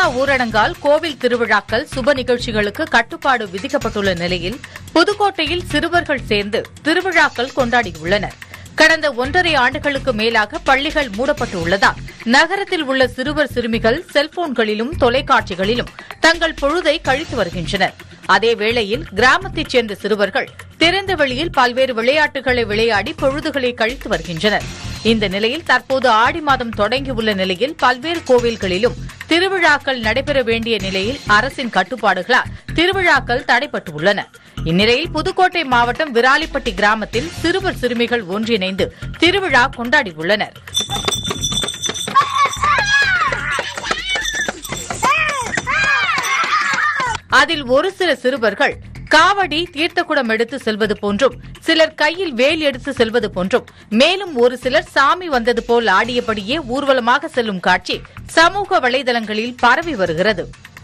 ஊரடங்கால் கோவில் திருவிழாக்கள் சுப நிகழ்ச்சிகளுக்கு கட்டுப்பாடு விதிக்கப்பட்டுள்ள நிலையில் புதுக்கோட்டையில் சிறுவர்கள் சேர்ந்து திருவிழாக்கள் கொண்டாடியுள்ளனர் கடந்த ஒன்றரை ஆண்டுகளுக்கு மேலாக பள்ளிகள் மூடப்பட்டு உள்ளதால் நகரத்தில் உள்ள சிறுவர் சிறுமிகள் செல்போன்களிலும் தொலைக்காட்சிகளிலும் தங்கள் பொழுதை கழித்து வருகின்றனர் அதே வேளையில் கிராமத்தைச் சேர்ந்த சிறுவர்கள் திறந்த வெளியில் பல்வேறு விளையாட்டுகளை விளையாடி பொழுதுகளை கழித்து வருகின்றனர் இந்த நிலையில் தற்போது ஆடி மாதம் தொடங்கியுள்ள நிலையில் பல்வேறு கோவில்களிலும் திருவிழாக்கள் நடைபெற வேண்டிய நிலையில் அரசின் கட்டுப்பாடுகளால் திருவிழாக்கள் தடைப்பட்டுள்ளன இந்நிலையில் புதுக்கோட்டை மாவட்டம் விராலிப்பட்டி கிராமத்தில் சிறுவர் சிறுமிகள் ஒன்றிணைந்து திருவிழா கொண்டாடியுள்ளனர் அதில் ஒரு சில சிறுவர்கள் காவடி தீர்த்தக்குடம் எடுத்து செல்வது போன்றும் சிலர் கையில் வேல் எடுத்து செல்வது போன்றும் மேலும் ஒரு சிலர் சாமி வந்தது போல் ஆடியபடியே ஊர்வலமாக செல்லும் காட்சி சமூக வலைதளங்களில் பரவி வருகிறது